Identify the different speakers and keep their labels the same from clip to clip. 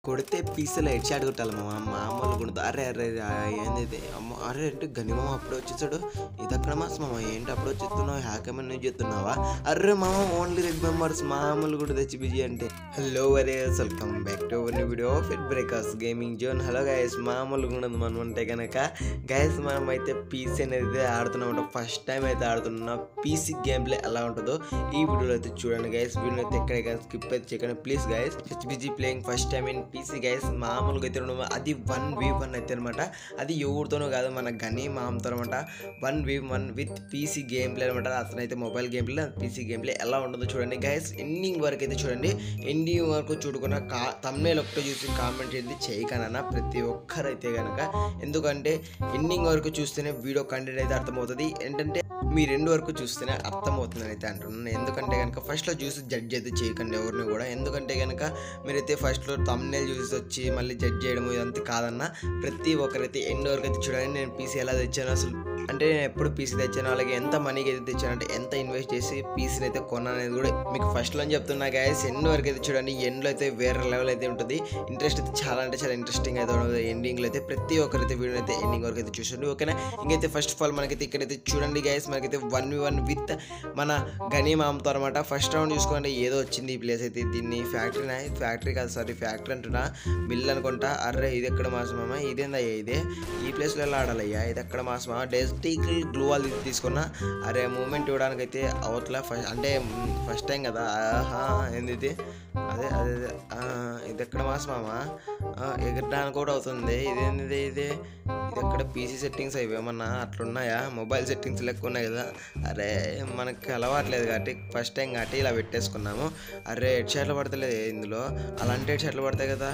Speaker 1: కొడితే పీసులో head shot కొట్టాలి మామ మామూలు కొడుతు అరే అరే అరే, ఆ, ఏంది ఇది అమ్మ అరే అంటే గనిమామ అప్పుడు వచ్చేసాడు ఇది అక్కడ మాస్ మామ ఏంటి అప్పుడు వచ్చేస్తున్నావు హ్యాకమని నువ్వు చెప్తున్నావా అర్రే మామ ఓన్లీ రెడ్ మెంబర్స్ మామూలు కూడా తెచ్చి బిజీ అంటే హలో వరేస్ welcome back to our video fit breakers gaming zone hello guys మామూలుగా ఉండదు మనం అంటే కనుక గైస్ మనం అయితే పీసీ అనేది ఆడుతున్నాం ఫస్ట్ టైం అయితే ఆడుతున్నా పీసీ గేమ్ ప్లే ఎలా ఉంటుందో ఈ వీడియోలో అయితే చూడండి గైస్ వీడియో అయితే ఎక్కడ స్కిప్ అయితే చేయకండి ప్లీజ్ గైస్ హెచ్బిజీ playing first time in PC guys మామూలుగా అయితే ఉండదు. అది వన్ వీ వన్ అయితే అనమాట అది ఎవరితోనో కాదు మన గని మామతో అనమాట one v one with PC game play అనమాట అతనైతే mobile game play PC game play ఎలా ఉంటుందో చూడండి గైస్ ఎండింగ్ వరకు అయితే చూడండి ఎండింగ్ వరకు చూడకుండా కా తమ్నేల్ ఒక్కటే చూసి కామెంట్ చేయండి చేయకనన్నా ప్రతి ఒక్కరైతే కనుక ఎందుకంటే ఎండింగ్ వరకు చూస్తేనే వీడియో కంటెంట్ అయితే అర్థమవుతుంది ఏంటంటే మీ రెండు వరకు చూస్తేనే అర్థమవుతుంది అయితే అంటున్నాను ఎందుకంటే కనుక ఫస్ట్లో చూసి జడ్జ్ అయితే చేయకండి ఎవరిని కూడా ఎందుకంటే కనుక మీరైతే ఫస్ట్లో తమ్నేల్ చూసి వచ్చి మళ్ళీ జడ్జ్ చేయడం ఇదంతా కాదన్న ప్రతి ఒక్కరైతే ఎండ్ వరకు అయితే చూడండి నేను పీసీ ఎలా తెచ్చాను అసలు అంటే నేను ఎప్పుడు పీసీ తెచ్చాను అలాగే ఎంత మనీకి అయితే తెచ్చాను అంటే ఎంత ఇన్వెస్ట్ చేసి పీసీని అయితే కొన్నాను అనేది కూడా మీకు ఫస్ట్లో చెప్తున్నా గాయస్ ఎండ్ వరకు అయితే చూడండి ఎండ్లో అయితే వేరే లెవెల్ అయితే ఉంటుంది ఇంట్రెస్ట్ అయితే చాలా అంటే చాలా ఇంట్రెస్టింగ్ అయితే ఉంటుంది ఎండింగ్లో అయితే ప్రతి ఒక్కరైతే వీడియో అయితే ఎండింగ్ వరకు అయితే చూసండి ఓకేనా ఇంకైతే ఫస్ట్ ఆఫ్ ఆల్ మనకైతే ఇక్కడైతే చూడండి గైస్ మనకైతే వన్ వి వన్ విత్ మన గనీ మామతో అనమాట ఫస్ట్ రౌండ్ చూసుకోండి ఏదో వచ్చింది ఈ ప్లేస్ అయితే దీన్ని ఫ్యాక్టరీనా ఫ్యాక్టరీ కాదు సారీ ఫ్యాక్టరీ అంటున్నా మిల్ అనుకుంటా అర్రే ఇది ఎక్కడ మాసమామ ఇదేందయ్యా ఇదే ఈ ప్లేస్లో ఎలా ఆడాలయ్యా ఇది ఎక్కడ మాసమా డెస్టికల్ గ్లూ వాల్ తీసుకున్నా అరే మూమెంట్ ఇవ్వడానికి అయితే అవట్లా ఫస్ట్ అంటే ఫస్ట్ టైం కదా ఆహా ఏంది ఇది అదే అదే అదే ఆ, ఇది ఎక్కడ మాసమామా ఎగరడానికి కూడా అవుతుంది ఇదేంది ఇది ఇది ఎక్కడ పీసీ సెట్టింగ్స్ అవి ఏమన్నా అట్లున్నాయా మొబైల్ సెట్టింగ్స్ లెక్క ఉన్నాయి కదా అరే మనకి అలవాట్లేదు కాబట్టి ఫస్ట్ టైం కాబట్టి ఇలా పెట్టేసుకున్నాము అరే హెడ్ షాట్లు పడతలేదు ఇందులో అలాంటి హెడ్ షాట్లు పడతాయి కదా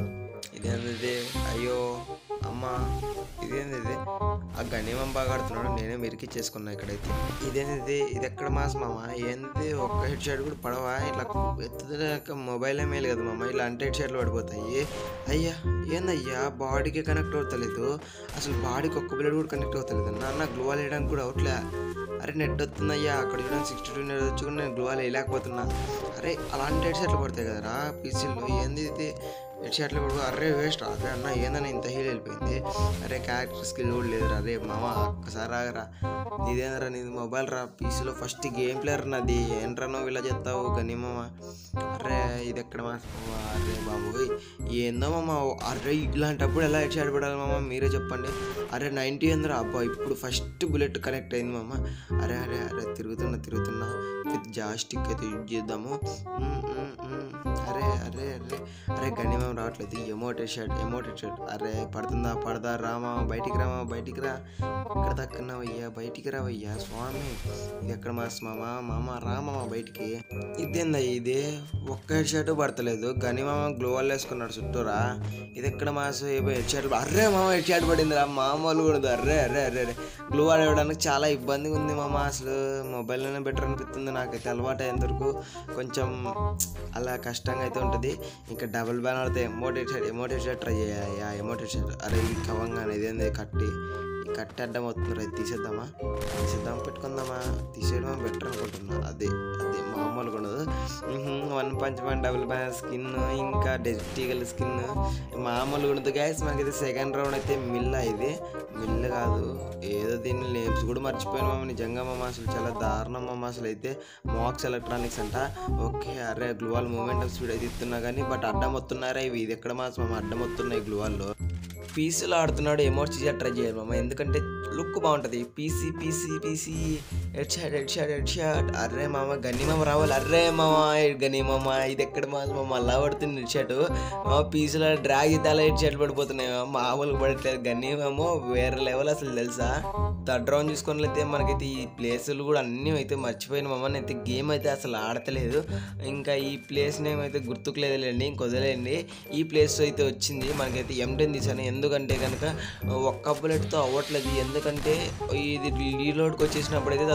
Speaker 1: ఇదేంది ఇది అయ్యో అమ్మ ఇదేంది ఇది ఆ గణ్యమం బాగా ఆడుతున్నాడు నేనే మెరికి చేసుకున్నా ఇక్కడైతే ఇదేంది ఇది ఇది ఎక్కడ మాస్ మామ ఏంది ఒక్క హెడ్ షాట్ కూడా పడవా ఇట్లా ఎత్తుదాక మొబైలే మేలు కదా మామ ఇలా అంటే హెడ్ షాట్లు పడిపోతాయి అయ్యా ఏందయ్యా బాడీకి కనెక్ట్ అవుతలేదు అసలు బాడీకి ఒక్క బిల్లెడ్ కూడా కనెక్ట్ అవుతలేదు నాన్న గ్లోవాల్ వేయడానికి కూడా అవట్లే అరే నెట్ వస్తుందయ్యా అక్కడ చూడండి సిక్స్టీ టూ నెట్ వచ్చి కూడా నేను గ్లోవాల్ వేయలేకపోతున్నా అరే అలాంటి హెడ్ షాట్లు పడతాయి కదరా పీసీలో ఏంది ఇది హెడ్ షాట్లు పడుకో అరే వేస్ట్ అరే అన్న ఏందని ఇంత హీల్ వెళ్ళిపోయింది అరే క్యారెక్టర్ స్కిల్ కూడా లేదురా అరే మామ ఒక్కసారి ఆగరా నీదేంద్రా నీది మొబైల్ రా పీసీలో ఫస్ట్ గేమ్ ప్లేయర్ నాది ఏంట్రా నువ్వు ఇలా చెప్తావు కానీ మామ అరే ఇది ఎక్కడ మా అరే బాబు ఏందో మామ అరే ఇలాంటప్పుడు ఎలా హెడ్ షాట్ పడాలి మామ మీరే చెప్పండి అరే నైంటీ ఏందిరా అబ్బా ఇప్పుడు ఫస్ట్ బుల్లెట్ కనెక్ట్ అయింది మామ అరే అరే అరే తిరుగుతున్నా తిరుగుతున్నా విత్ జాస్టిక్ అయితే యూజ్ చేద్దాము మ్మ్, మ్మ్, మ్మ్. అరే అరే అరే అరే గణ్యమేం రావట్లేదు ఎమోటెడ్ షర్ట్ ఎమోటెడ్ షర్ట్ అరే పడుతుందా పడదా రామా బయటికి రామా బయటికి రా ఎక్కడ దక్కున్నావయ్యా బయటికి రావయ్యా స్వామి ఇది ఎక్కడ మాస్ మామ మామ రామా బయటికి ఇదేందా ఇది ఒక్క హెడ్ షర్ట్ పడతలేదు గని మామ గ్లోవల్ వేసుకున్నాడు చుట్టూరా ఇది ఎక్కడ మాస్ హెడ్ షర్ట్ అర్రే మామ హెడ్ షర్ట్ పడింది రా మామూలు కూడా అర్రే అర్రే అర్రే అరే గ్లో ఆడడానికి చాలా ఇబ్బందిగా ఉంది మామ అసలు మొబైల్లోనే బెటర్ అనిపిస్తుంది నాకైతే అలవాటు అయ్యేంతవరకు కొంచెం అలా కష్టంగా అయితే ఉంటుంది ఇంకా డబుల్ బ్యాన్ ఆడితే ఎమోటెడ్ షర్ట్ ఎమోటెడ్ షర్ట్ ట్రై చేయాలి ఎమోటెడ్ షర్ట్ అరే ఈ కవంగానే ఇదేంది కట్టి ఈ కట్టి అడ్డం అవుతుంది రైతు తీసేద్దామా తీసేద్దాం పెట్టుకుందామా తీసేయడం బెటర్ అనుకుంటున్నా అదే అదే మామూలుగా ఉండదు one punch one double ban skin ఇంకా డెస్టిగల్ స్కిన్ మామూలుగా ఉండదు గ్యాస్ మనకైతే సెకండ్ రౌండ్ అయితే మిల్ ఇది మిల్ కాదు ఏదో దీన్ని నేమ్స్ కూడా మర్చిపోయాను మామ నిజంగా మామ అసలు చాలా దారుణం మామ అసలు అయితే మాక్స్ ఎలక్ట్రానిక్స్ అంట ఓకే అరే గ్లూవాల్ మూమెంట్ ఆఫ్ స్పీడ్ అయితే ఇస్తున్నా కానీ బట్ అడ్డం వస్తున్నారా ఇవి ఇది ఎక్కడ మాస్ మామ అడ్డం వస్తున్నాయి గ్లూవాల్లో పీసీలో ఆడుతున్నాడు ఎమోట్స్ ట్రై చేయాలి మామ ఎందుకంటే లుక్ బాగుంటుంది PC PC PC head shot head shot head shot అర్రే మామ గన్ని మామ రావాలి అర్రే మామ గని మామ ఇది ఎక్కడ మామ మామ అలా పడుతుంది హెడ్ షాట్ మామ పీసీలో డ్రాగ్ అయితే అలా హెడ్ షాట్ పడిపోతున్నాయి మామ. మామూలుగా పడట్లేదు గన్ని మామ వేరే లెవెల్ అసలు తెలుసా థర్డ్ రౌండ్ చూసుకున్నట్లయితే మనకైతే ఈ ప్లేసులు కూడా అన్నీ అయితే మర్చిపోయిన మామ అయితే గేమ్ అయితే అసలు ఆడతలేదు ఇంకా ఈ ప్లేస్ నేమ్ అయితే గుర్తుకు లేదులేండి ఇంకొదలేండి ఈ ప్లేస్ అయితే వచ్చింది మనకైతే ఎం టెన్ తీసాను ఎందుకంటే కనుక ఒక్క బుల్లెట్తో అవ్వట్లేదు ఎందుకంటే ఇది రీలోడ్కి వచ్చేసినప్పుడు అయితే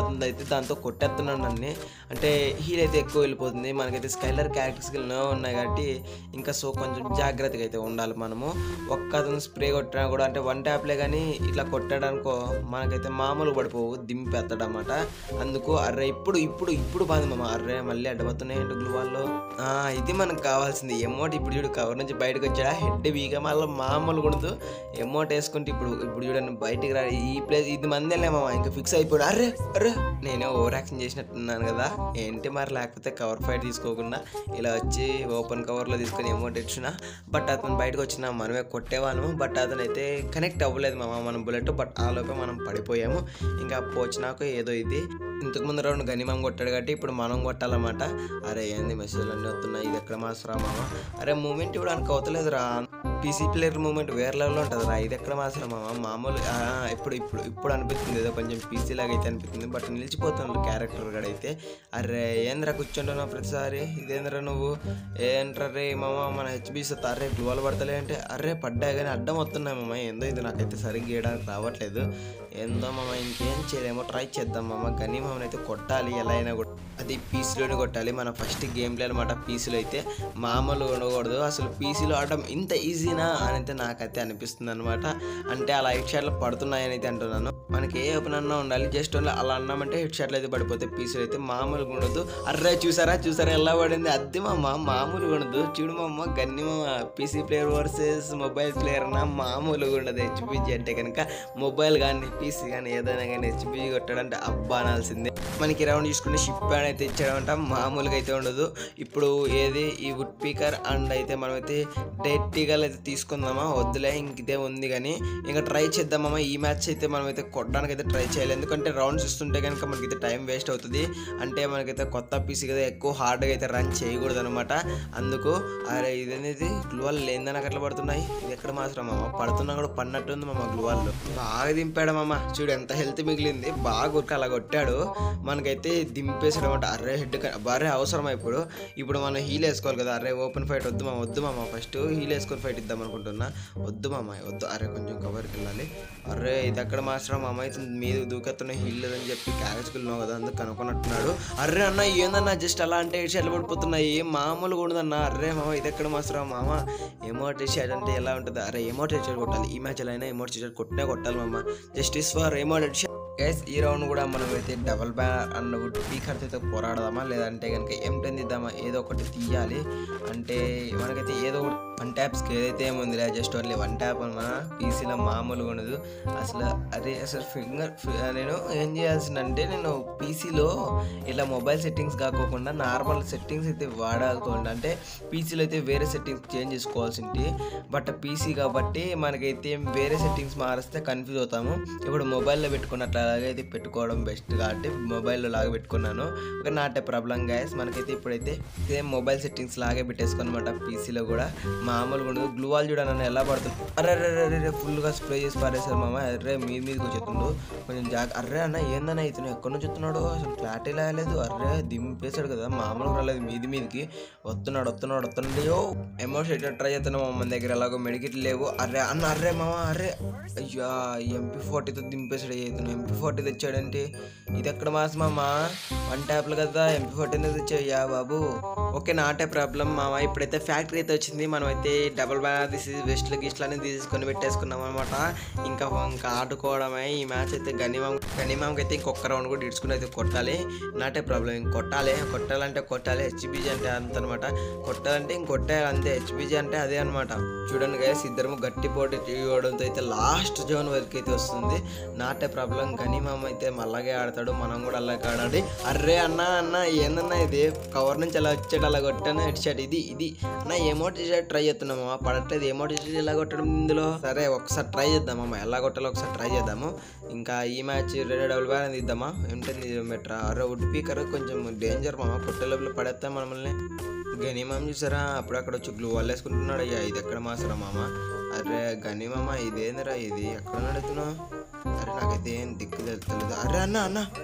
Speaker 1: వెళ్ళిపోతుంది అయితే దాంతో కొట్టేస్తున్నాడు నన్ను అంటే హీల్ అయితే ఎక్కువ వెళ్ళిపోతుంది మనకైతే స్కైలర్ క్యారెక్టర్ స్కిల్ ఉన్నాయి కాబట్టి ఇంకా సో కొంచెం జాగ్రత్తగా అయితే ఉండాలి మనము ఒక్క అతను స్ప్రే కొట్టినా కూడా అంటే వన్ ట్యాప్లే కానీ ఇట్లా కొట్టాడనుకో మనకైతే మామూలు పడిపోవు దింపేస్తాడనమాట అందుకు అర్రే ఇప్పుడు ఇప్పుడు ఇప్పుడు బాధ మామ అర్రే మళ్ళీ అడ్డమవుతున్నాయి ఏంటి గ్లూ వాళ్ళు ఆ, ఇది మనకు కావాల్సింది ఎమోట్ ఇప్పుడు చూడు కవర్ నుంచి బయటకు వచ్చాడా హెడ్ వీగా మళ్ళీ మామూలు కొడుతూ ఎమోట్ వేసుకుంటే ఇప్పుడు ఇప్పుడు చూడండి బయటికి రా ఈ ప్లేస్ ఇది మందేలే మామ ఇంకా ఫిక్స్ అయిపోయాడు అర్రే అర్రే నేనే ఓవర్ యాక్షన్ చేసినట్టున్నాను కదా ఏంటి మరి లేకపోతే కవర్ ఫైట్ తీసుకోకుండా ఇలా వచ్చి ఓపెన్ కవర్లో తీసుకొని ఎమోట్ ఇచ్చిన బట్ అతను బయటకు వచ్చిన మనమే కొట్టేవాళ్ళము బట్ అతను అయితే కనెక్ట్ అవ్వలేదు మామ మనం బుల్లెట్ బట్ ఆ లోపే మనం పడిపోయాము ఇంకా పోచినాక ఏదో ఇది ఇంతకు ముందు రౌండ్ గనిమం కొట్టాడు కాబట్టి ఇప్పుడు మనం కొట్టాలన్నమాట అరే ఏంది మెసేజ్లు అన్నీ వస్తున్నాయి ఇది ఎక్కడ మాసరా మామ అరే మూమెంట్ ఇవ్వడానికి అవుతలేదు రా పీసీ ప్లేయర్ మూమెంట్ వేరే లెవెల్లో ఉంటుంది రా ఇది ఎక్కడ మాసరా మామ మామూలు ఆ, ఇప్పుడు ఇప్పుడు ఇప్పుడు అనిపిస్తుంది ఏదో కొంచెం పీసీ లాగా అయితే అనిపిస్తుంది బట్ నిలిచిపోతున్నాడు క్యారెక్టర్ కూడా అయితే అరే ఏంద్రా కూర్చుంటున్నావు ప్రతిసారి ఇదేంద్రా నువ్వు ఏంట్రా రే మామ మన హెచ్బీస్ అరే గ్లోవల్ పడతలే అంటే అరే పడ్డా కానీ అడ్డం వస్తున్నాయి మామ ఏందో ఇది నాకైతే సరిగ్గా గీయడానికి రావట్లేదు ఏందో మామ ఇంకేం చేయలేమో ట్రై చేద్దాం మామ కానీ మమ్మల్ని అయితే కొట్టాలి ఎలా అయినా కూడా అది పీసీలోనే కొట్టాలి మన ఫస్ట్ గేమ్ ప్లే అనమాట పీసీలో అయితే మామూలు ఉండకూడదు అసలు పీసీలో ఆడడం ఇంత ఈజీనా అని అయితే నాకైతే అనిపిస్తుంది అనమాట అంటే అలా హెడ్ షాట్లు పడుతున్నాయని అయితే అంటున్నాను మనకి ఏ ఓపెన్ అన్నా ఉండాలి జస్ట్ ఓన్లీ అలా అన్నామంటే హెడ్ షాట్లు అయితే పడిపోతాయి పీసీలో అయితే మామూలుగా ఉండదు అర్రే చూసారా చూసారా ఎలా పడింది అద్దె మామ మామూలుగా ఉండదు చూడు మామ గన్ని మామ PC player versus mobile player నా మామూలుగా ఉండదు హెచ్పిజి అంటే కనుక మొబైల్ కానీ పీసీ కానీ ఏదైనా కానీ హెచ్పిజి కొట్టాడంటే అబ్బా అనాల్సిందే మనకి రౌండ్ చూసుకుంటే షిప్ ప్యాన్ అయితే ఇచ్చాడంట మామూలుగా అయితే ఉండదు ఇప్పుడు ఏది ఈ వుడ్ పీకర్ అండ్ అయితే మనమైతే డెడ్ టీగల్ అయితే తీసుకుందామా వద్దులే ఇంక ఇదే ఉంది కానీ ఇంకా ట్రై చేద్దామా ఈ మ్యాచ్ అయితే మనమైతే కొట్టడానికి అయితే ట్రై చేయాలి ఎందుకంటే రౌండ్స్ ఇస్తుంటే కనుక మనకైతే టైం వేస్ట్ అవుతుంది అంటే మనకైతే కొత్త పీసీ కదా ఎక్కువ హార్డ్గా అయితే రన్ చేయకూడదు అనమాట అందుకు అరే ఇదనేది గ్లూవాల్ లేదని నాకు అట్లా పడుతున్నాయి ఇది ఎక్కడ మాత్రం మామ పడుతున్నా కూడా పడినట్టుంది మామ గ్లూవాల్లో బాగా దింపాడు మామ చూడు ఎంత హెల్త్ మిగిలింది బాగా ఉరికి అలా కొట్టాడు మనకైతే దింపేసాడు అనమాట అర్రే హెడ్ అరే అవసరం ఇప్పుడు ఇప్పుడు మనం హీల్ వేసుకోవాలి కదా అరే ఓపెన్ ఫైట్ వద్దు మామ వద్దు మామ ఫస్ట్ హీల్ వేసుకొని ఫైట్ ఇద్దాం అనుకుంటున్నా వద్దు మామ వద్దు అరే కొంచెం కవర్కి వెళ్ళాలి అరే ఇది ఎక్కడ మాస్టర్ మామ అయితే మీద దూకెత్తున్న హీల్ లేదని చెప్పి క్యారెట్స్కి వెళ్ళినావు కదా అందుకు కనుక్కున్నట్టున్నాడు అర్రే అన్న ఏందన్నా జస్ట్ అలా అంటే షెల్ పడిపోతున్నాయి ఏం మామూలుగా ఉండదన్న అర్రే మామ ఇది ఎక్కడ మాస్టర్ మామ ఎమోట్ షెడ్ అంటే ఎలా ఉంటుంది అరే ఎమోట్ షెడ్ కొట్టాలి ఈ మ్యాచ్లో అయినా ఎమోట్ షెడ్ కొట్టినా కొట్టాలి మామ జస్టిస్ ఫర్ ఎమోట్ షెడ్ గైస్ ఈ రౌండ్ కూడా మనం అయితే డబల్ బ్యానర్ అన్న వుడ్ స్పీకర్తో అయితే పోరాడదామా లేదంటే కనుక ఏం టెన్ ఇద్దామా ఏదో ఒకటి తీయాలి అంటే మనకైతే ఏదో ఒకటి వన్ ట్యాప్స్కి ఏదైతే ఏముందిలే జస్ట్ ఓన్లీ వన్ ట్యాప్ మన పీసీలో మామూలుగా ఉండదు అసలు అదే అసలు ఫింగర్ నేను ఏం చేయాల్సిందంటే నేను పీసీలో ఇలా మొబైల్ సెట్టింగ్స్ కాకోకుండా నార్మల్ సెట్టింగ్స్ అయితే వాడాల్సి అంటే పీసీలో అయితే వేరే సెట్టింగ్స్ చేంజ్ చేసుకోవాల్సింది బట్ పీసీ కాబట్టి మనకైతే వేరే సెట్టింగ్స్ మారిస్తే కన్ఫ్యూజ్ అవుతాము ఇప్పుడు మొబైల్లో పెట్టుకున్నట్లు అలాగైతే పెట్టుకోవడం బెస్ట్ కాబట్టి మొబైల్లో లాగా పెట్టుకున్నాను ఒక నాటే ప్రాబ్లం గ్యాస్ మనకైతే ఇప్పుడైతే సేమ్ మొబైల్ సెట్టింగ్స్ లాగే పెట్టేసుకోనమాట పీసీలో కూడా మామూలుగా ఉండదు గ్లూ వాల్ చూడనని ఎలా పడుతుంది అరే అరే అరే అరే ఫుల్గా స్ప్రే చేసి పారేశారు మామ అర్రే మీ మీదకి వచ్చేస్తుండు కొంచెం జాగ అర్రే అన్న ఏందన్న ఇతను ఎక్కడి నుంచి వస్తున్నాడు అసలు క్లారిటీ రాలేదు అర్రే దింపేశాడు కదా మామూలుగా రాలేదు మీది మీదకి వస్తున్నాడు వస్తున్నాడు వస్తున్నాడు యో ఎమోషన్ ట్రై చేస్తున్నాం మన దగ్గర ఎలాగో మెడికిట్ లేవు అర్రే అన్న అర్రే మామ అర్రే అయ్యా ఎంపీ ఫార్టీతో దింపేశాడు ఇతను ఎంపీ ఫార్టీ తెచ్చాడంటే ఇది ఎక్కడ మాస్ మామ వన్ ట్యాప్లు కదా ఎంపీ ఫార్టీ తెచ్చాయ్యా బాబు ఓకే నాటే ప్రాబ్లం మామ ఇప్పుడైతే ఫ్యాక్టరీ అయితే వచ్చింది మనం అయితే డబుల్ బ్యానర్ తీసి వెస్ట్లు గిస్ట్లు అనేది తీసుకొని పెట్టేసుకున్నాం అనమాట ఇంకా ఇంకా ఆడుకోవడమే ఈ మ్యాచ్ అయితే గనిమాం గనిమాంకి అయితే ఇంకొక రౌండ్ కూడా ఇడ్చుకుని అయితే కొట్టాలి నాటే ప్రాబ్లం ఇంక కొట్టాలి కొట్టాలంటే కొట్టాలి హెచ్బీజీ అంటే అంత అనమాట కొట్టాలంటే ఇంక కొట్టాలి అంతే హెచ్బీజీ అంటే అదే అనమాట చూడండి గైస్ ఇద్దరము గట్టి పోటీ ఇవ్వడంతో అయితే లాస్ట్ జోన్ వరకు అయితే వస్తుంది నాటే ప్రాబ్లం గనిమామ అయితే మళ్ళాగే ఆడతాడు మనం కూడా అలాగే ఆడాలి అర్రే అన్న అన్న ఏందన్నా ఇది కవర్ నుంచి అలా వచ్చాడు అలా కొట్టాను హెడ్ షాట్ ఇది ఇది అన్న ఏమో టీషర్ట్ ట్రై చేస్తున్నామా పడట్లేదు ఏమో టీషర్ట్ ఎలా కొట్టడం ఇందులో సరే ఒకసారి ట్రై చేద్దామమ్మా ఎలా కొట్టాలో ఒకసారి ట్రై చేద్దాము ఇంకా ఈ మ్యాచ్ రెండు డబుల్ బ్యాన్ ఇద్దామా ఏంటంది బెటర్ అరే వుడ్ పీకర్ కొంచెం డేంజర్ మామ కొట్టే లోపల పడేస్తాం మనల్ని గనిమామ చూసారా అప్పుడు అక్కడ వచ్చి గ్లూ వాళ్ళు వేసుకుంటున్నాడు అయ్యా ఇది ఎక్కడ మాసరా మామ అరే గనిమామ ఇదేందిరా ఇది ఎక్కడ నడుతున్నావు అరే నాకైతే ఏం దిక్కు తెలుస్తలేదు అరే అన్న అన్న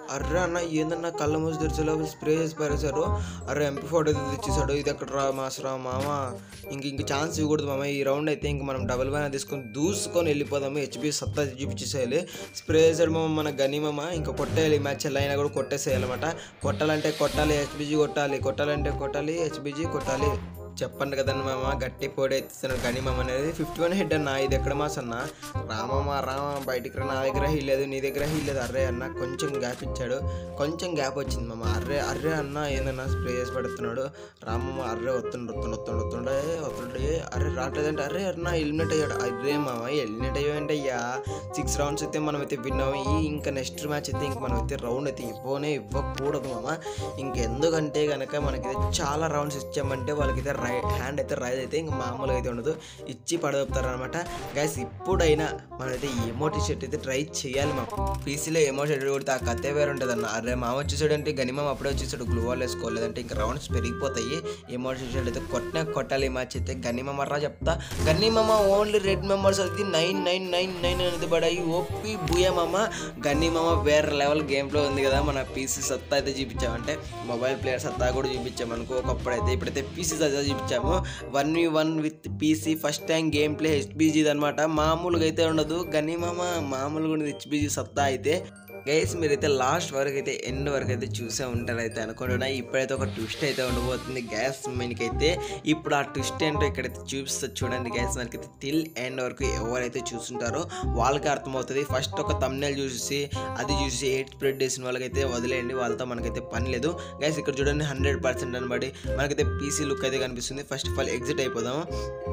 Speaker 1: అర్రే అన్న ఏందన్న కళ్ళ మూసి తెరిచేలో స్ప్రే చేసి పారేశారు అరే ఎంపీ ఫోటో అయితే తెచ్చేసాడు ఇది ఎక్కడ రా మాస్ రా మామ ఇంక ఇంక ఛాన్స్ ఇవ్వకూడదు మామ ఈ రౌండ్ అయితే ఇంక మనం డబుల్ బ్యాన్ తీసుకొని దూసుకొని వెళ్ళిపోదాము హెచ్పి సత్తా చూపించేసేయాలి స్ప్రే చేసాడు మామ మన గని మామ ఇంకా కొట్టేయాలి ఈ మ్యాచ్ ఎలా అయినా కూడా కొట్టేసేయాలి అనమాట కొట్టాలంటే కొట్టాలి హెచ్బిజీ కొట్టాలి కొట్టాలంటే కొట్టాలి హెచ్బిజీ కొట్టాలి చెప్పండి కదండి మామ గట్టి పొడి ఎత్తుతున్నాడు కానీ మామ అనేది ఫిఫ్టీ వన్ హెడ్ అన్న ఇది ఎక్కడ మాస్ అన్న రామమ్మ రామ బయటికి రా నా దగ్గర హీల్ లేదు నీ దగ్గర హీల్ లేదు అర్రే అన్న కొంచెం గ్యాప్ ఇచ్చాడు కొంచెం గ్యాప్ వచ్చింది మామ అర్రే అర్రే అన్న ఏందన్నా స్ప్రే చేసి పెడుతున్నాడు రామమ్మ అర్రే వస్తుండు వస్తుండు వస్తుండు వస్తుండే వస్తుండే అర్రే రావట్లేదంటే అర్రే అన్న ఎలిమినేట్ అయ్యాడు అర్రే మామ ఎలిమినేట్ అయ్యావంటే అయ్యా సిక్స్ రౌండ్స్ అయితే మనం అయితే విన్నాము ఈ ఇంకా నెక్స్ట్ మ్యాచ్ అయితే ఇంక మనం అయితే రౌండ్ అయితే ఇవ్వనే ఇవ్వకూడదు మామ ఇంకెందుకంటే కనుక మనకి చాలా రౌండ్స్ ఇచ్చామంటే వాళ్ళకైతే రై హ్యాండ్ అయితే రైజ్ అయితే ఇంకా మామూలుగా అయితే ఉండదు ఇచ్చి పడదొప్పుతారు అనమాట గైస్ ఇప్పుడైనా మనమైతే ఎమోటి షర్ట్ అయితే ట్రై చేయాలి మా పీసీలో ఎమో షర్ట్ కొడితే ఆ కథే వేరే ఉంటుంది అన్న అరే మామ వచ్చేసాడంటే గనిమామ అప్పుడే వచ్చేసాడు గ్లూ వాల్ వేసుకోలేదంటే ఇంకా రౌండ్స్ పెరిగిపోతాయి ఎమోటి షర్ట్ అయితే కొట్టినా కొట్టాలి ఈ మ్యాచ్ అయితే గనిమామ రా చెప్తా గనిమామ ఓన్లీ రెడ్ మెంబర్స్ అయితే నైన్ నైన్ నైన్ నైన్ అనేది పడాయి ఓపి బుయమామ గనిమామ వేరే లెవెల్ గేమ్లో ఉంది కదా మన పీసీ సత్తా అయితే చూపించామంటే మొబైల్ ప్లేయర్ సత్తా కూడా చూపించామనుకో ఒకప్పుడు అయితే ఇప్పుడైతే పీసీ సత్తా చూపించాము one V one with PC first time game play హెచ్బీజీ అనమాట మామూలుగా అయితే ఉండదు గనిమామ మామూలుగా ఉండదు హెచ్బీజీ సత్తా అయితే గైస్ మీరైతే లాస్ట్ వరకు అయితే ఎండ్ వరకు అయితే చూసే ఉంటారు అయితే అనుకుంటున్నా ఇప్పుడైతే ఒక ట్విస్ట్ అయితే ఉండబోతుంది గ్యాస్ మనకైతే ఇప్పుడు ఆ ట్విస్ట్ ఏంటో ఇక్కడైతే చూపిస్తా చూడండి గ్యాస్ మనకైతే టిల్ ఎండ్ వరకు ఎవరైతే చూస్తుంటారో వాళ్ళకి అర్థమవుతుంది ఫస్ట్ ఒక తమ్నేల్ చూసి అది చూసి ఎయిట్ స్ప్రెడ్ చేసిన వాళ్ళకైతే వదిలేయండి వాళ్ళతో మనకైతే పని లేదు గైస్ ఇక్కడ చూడండి హండ్రెడ్ పర్సెంట్ అనబడి మనకైతే పీసీ లుక్ అయితే కనిపిస్తుంది ఫస్ట్ ఆఫ్ ఆల్ ఎగ్జిట్ అయిపోదాము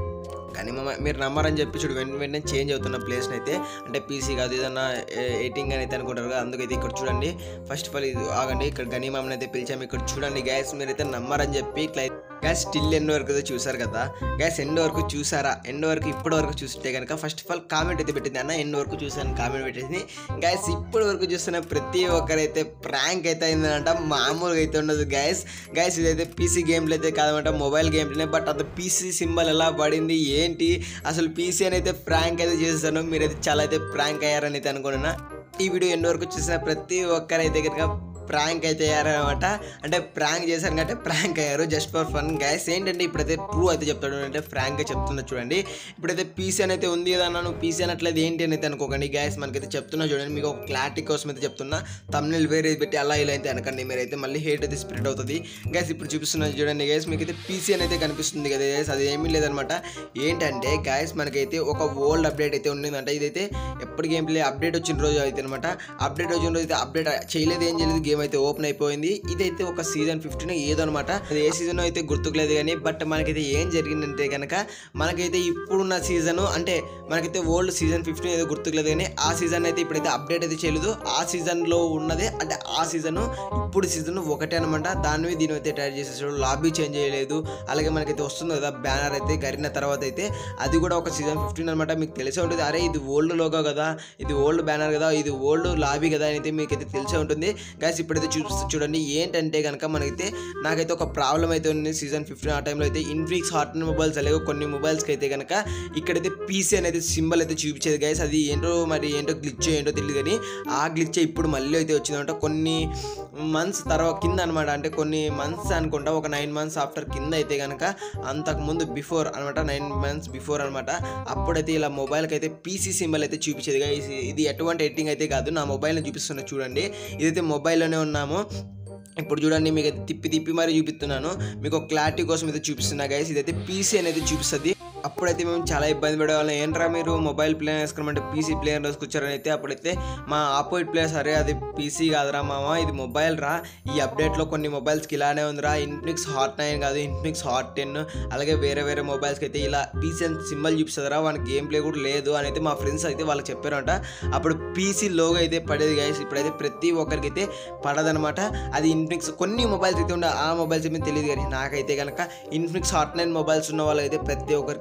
Speaker 1: కానీ మమ్మ మీరు నమ్మరని చెప్పి చూడు వెంట వెంటనే చేంజ్ అవుతున్న ప్లేస్ని అయితే అంటే పీసీ కాదు ఏదన్నా ఎయిటింగ్ అని అయితే అనుకుంటారు కదా అందుకైతే ఇక్కడ చూడండి ఫస్ట్ ఆఫ్ ఆల్ ఇది ఆగండి ఇక్కడ గనీమామని అయితే పిలిచాము ఇక్కడ చూడండి గ్యాస్ మీరైతే నమ్మరని చెప్పి ఇట్లా గ్యాస్ స్టిల్ ఎండ్ వరకు అయితే చూసారు కదా గ్యాస్ ఎండ్ వరకు చూసారా ఎండ్ వరకు ఇప్పటి వరకు చూస్తే కనుక ఫస్ట్ ఆఫ్ ఆల్ కామెంట్ అయితే పెట్టింది అన్న ఎండ్ వరకు చూసాను కామెంట్ పెట్టేసింది గ్యాస్ ఇప్పటి వరకు చూస్తున్న ప్రతి ఒక్కరైతే ప్రాంక్ అయితే అయిందనంట మామూలుగా అయితే ఉండదు గ్యాస్ గ్యాస్ ఇదైతే పీసీ గేమ్లు అయితే కాదనమాట మొబైల్ గేమ్లోనే బట్ అది పీసీ సింబల్ ఎలా పడింది ఏంటి అసలు పీసీ అని అయితే ప్రాంక్ అయితే చేస్తాను మీరైతే చాలా అయితే ప్రాంక్ అయ్యారని అయితే అనుకున్నా ఈ వీడియో ఎండ్ వరకు చూసిన ప్రతి ఒక్కరైతే కనుక ప్రాంక్ అయితే అయ్యారనమాట అంటే ప్రాంక్ చేశారు కాబట్టి ప్రాంక్ అయ్యారు జస్ట్ ఫర్ ఫన్ గ్యాస్ ఏంటంటే ఇప్పుడైతే ట్రూ అయితే చెప్తాడు అంటే ఫ్రాంక్గా చెప్తున్నా చూడండి ఇప్పుడైతే పీసీ అని అయితే ఉంది కదా అన్న నువ్వు పీసీ అనట్లేదు ఏంటి అని అయితే అనుకోకండి గ్యాస్ మనకైతే చెప్తున్నా చూడండి మీకు ఒక క్లారిటీ కోసం అయితే చెప్తున్నా తమ్నెల్ వేరే పెట్టి అలా ఇలా అయితే అనకండి మీరైతే మళ్ళీ హేట్ అయితే స్ప్రెడ్ అవుతుంది గ్యాస్ ఇప్పుడు చూపిస్తున్నా చూడండి గ్యాస్ మీకు అయితే పీసీ అని అయితే కనిపిస్తుంది కదా గ్యాస్ అది ఏమీ లేదనమాట ఏంటంటే గ్యాస్ మనకైతే ఒక ఓల్డ్ అప్డేట్ అయితే ఉండిందంట ఇదైతే ఎప్పటి గేమ్ ప్లే అప్డేట్ వచ్చిన రోజు అయితే అనమాట అప్డేట్ వచ్చిన రోజు అయితే అప్డేట్ చేయలేదు ఏం చేయలేదు గేమ్ అయితే ఓపెన్ అయిపోయింది ఇదైతే ఒక సీజన్ ఫిఫ్టీన్ ఏదో అనమాట అది ఏ సీజన్ అయితే గుర్తుకులేదు కానీ బట్ మనకైతే ఏం జరిగిందంటే కనుక మనకైతే ఇప్పుడున్న సీజన్ అంటే మనకైతే ఓల్డ్ సీజన్ ఫిఫ్టీన్ ఏదో గుర్తుకులేదు కానీ ఆ సీజన్ అయితే ఇప్పుడైతే అప్డేట్ అయితే చేయలేదు ఆ సీజన్లో ఉన్నదే అంటే ఆ సీజన్ ఇప్పుడు సీజన్ ఒకటే అనమాట దాన్ని దీని అయితే టైర్ చేసేసాడు లాబీ చేంజ్ చేయలేదు అలాగే మనకైతే వస్తుంది కదా బ్యానర్ అయితే గరిన తర్వాత అయితే అది కూడా ఒక సీజన్ ఫిఫ్టీన్ అనమాట మీకు తెలిసే ఉంటుంది అరే ఇది ఓల్డ్ లోగో కదా ఇది ఓల్డ్ బ్యానర్ కదా ఇది ఓల్డ్ లాబీ కదా అని అయితే మీకు అయితే తెలిసే ఉంటుంది గాయస్ ఇప్పుడైతే చూపిస్తూ చూడండి ఏంటంటే కనుక మనకైతే నాకైతే ఒక ప్రాబ్లం అయితే ఉంది సీజన్ ఫిఫ్టీన్ ఆ టైంలో అయితే ఇన్ఫ్లిక్స్ హాట్ మొబైల్స్ అలాగే కొన్ని మొబైల్స్కి అయితే కనుక ఇక్కడైతే పీసీ అనేది సింబల్ అయితే చూపించేది గైస్ అది ఏంటో మరి ఏంటో గ్లిచ్ ఏంటో తెలియదు కానీ ఆ గ్లిచ్ ఇప్పుడు మళ్ళీ అయితే వచ్చిందన్నమాట కొన్ని మంత్స్ తర్వాత కింద అనమాట అంటే కొన్ని మంత్స్ అనుకుంటా ఒక నైన్ మంత్స్ ఆఫ్టర్ కింద అయితే కనుక అంతకు ముందు బిఫోర్ అనమాట నైన్ మంత్స్ బిఫోర్ అనమాట అప్పుడైతే ఇలా మొబైల్కి అయితే పీసీ సింబల్ అయితే చూపించేది guys. ఇది ఎటువంటి ఎడిటింగ్ అయితే కాదు నా మొబైల్ని చూపిస్తున్నా చూడండి ఇదైతే మొబైల్లోనే ఉన్నాము ఇప్పుడు చూడండి మీకు అయితే తిప్పి తిప్పి మరి చూపిస్తున్నాను మీకు ఒక క్లారిటీ కోసం అయితే చూపిస్తున్నా గైస్ ఇదైతే పీసీ అనేది చూపిస్తుంది అప్పుడైతే మేము చాలా ఇబ్బంది పడేవాళ్ళం ఏంట్రా మీరు మొబైల్ ప్లేయర్ వేసుకోమంటే పీసీ ప్లేయర్ వేసుకొచ్చారని అయితే అప్పుడైతే మా ఆపోజిట్ ప్లేయర్ సరే అది పీసీ కాదురా మామ ఇది మొబైల్ రా ఈ అప్డేట్లో కొన్ని మొబైల్స్కి ఇలానే ఉందిరా ఇన్ఫినిక్స్ హాట్ నైన్ కాదు ఇన్ఫినిక్స్ హాట్ టెన్ అలాగే వేరే వేరే మొబైల్స్కి అయితే ఇలా పీసీ అని సింబల్ చూపిస్తుందిరా వానికి గేమ్ ప్లే కూడా లేదు అని అయితే మా ఫ్రెండ్స్ అయితే వాళ్ళకి చెప్పారంట అప్పుడు పీసీ లోగో అయితే పడేది గైస్ ఇప్పుడైతే ప్రతి ఒక్కరికి అయితే పడదనమాట అది ఇన్ఫినిక్స్ కొన్ని మొబైల్స్ అయితే ఉండే ఆ మొబైల్స్ ఏమీ తెలియదు కానీ నాకైతే కనుక ఇన్ఫినిక్స్ హాట్ నైన్ మొబైల్స్ ఉన్న వాళ్ళకైతే ప్రతి ఒక్కరికి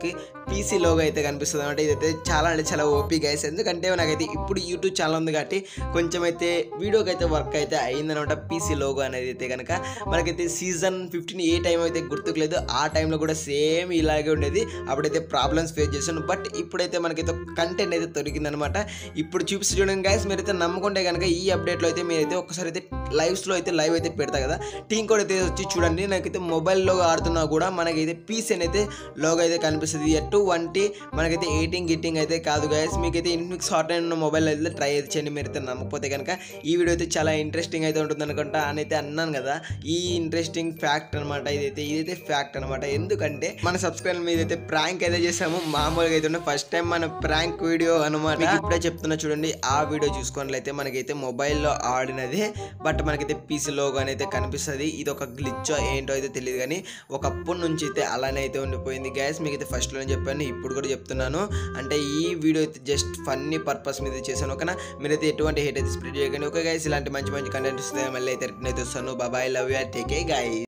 Speaker 1: మనకి పీసీ లోగో అయితే కనిపిస్తుంది అనమాట ఇదైతే చాలా అంటే చాలా ఓపీ గైస్ ఎందుకంటే నాకైతే ఇప్పుడు యూట్యూబ్ ఛానల్ ఉంది కాబట్టి కొంచెం అయితే వీడియోకి అయితే వర్క్ అయితే అయిందనమాట పీసీ లోగో అనేది అయితే కనుక మనకైతే సీజన్ ఫిఫ్టీన్ ఏ టైం అయితే గుర్తుకు లేదు ఆ టైంలో కూడా సేమ్ ఇలాగే ఉండేది అప్పుడైతే ప్రాబ్లమ్స్ ఫేస్ చేశాను బట్ ఇప్పుడైతే మనకైతే కంటెంట్ అయితే దొరికిందనమాట ఇప్పుడు చూపిస్తూ చూడండి గైస్ మీరైతే నమ్ముకుంటే కనుక ఈ అప్డేట్లో అయితే మీరైతే ఒకసారి అయితే లైవ్స్లో అయితే లైవ్ అయితే పెడతా కదా టీం కూడా అయితే వచ్చి చూడండి నాకైతే మొబైల్లో ఆడుతున్నా కూడా మనకైతే పీస్ అయితే లోగో అయితే కనిపిస్తుంది ఎటువంటి మనకైతే ఎయిటింగ్ గిట్టింగ్ అయితే కాదు గైస్ మీకైతే ఇన్ఫిక్స్ హాట్ అయిన మొబైల్ అయితే ట్రై అయితే చేయండి మీరైతే నమ్మకపోతే కనుక ఈ వీడియో అయితే చాలా ఇంట్రెస్టింగ్ అయితే ఉంటుంది అనుకుంటా అని అయితే అన్నాను కదా ఈ ఇంట్రెస్టింగ్ ఫ్యాక్ట్ అనమాట ఇదైతే ఇదైతే ఫ్యాక్ట్ అనమాట ఎందుకంటే మన సబ్స్క్రైబర్ మీద అయితే ప్రాంక్ అయితే చేసాము మామూలుగా అయితే ఫస్ట్ టైం మన ప్రాంక్ వీడియో అనమాట మీకు ఇప్పుడే చెప్తున్నా చూడండి ఆ వీడియో చూసుకున్నట్లయితే మనకైతే మొబైల్లో ఆడినదే బట్ మనకైతే పీసీ లోగో అని అయితే కనిపిస్తుంది ఇది ఒక గ్లిచ్చో ఏంటో అయితే తెలియదు కానీ ఒకప్పటి నుంచి అయితే అలానే అయితే ఉండిపోయింది గ్యాస్ మీకు అయితే ఫస్ట్లోనే చెప్పాను ఇప్పుడు కూడా చెప్తున్నాను అంటే ఈ వీడియో అయితే జస్ట్ ఫన్నీ పర్పస్ మీద చేశాను ఓకేనా మీరైతే ఎటువంటి హేట్ అయితే స్ప్రెడ్ చేయకండి ఓకే గైస్ ఇలాంటి మంచి మంచి కంటెంట్ వస్తే మళ్ళీ అయితే రిటర్న్ అయితే వస్తాను బాబాయ్ లవ్ యూ టేకే గాయ్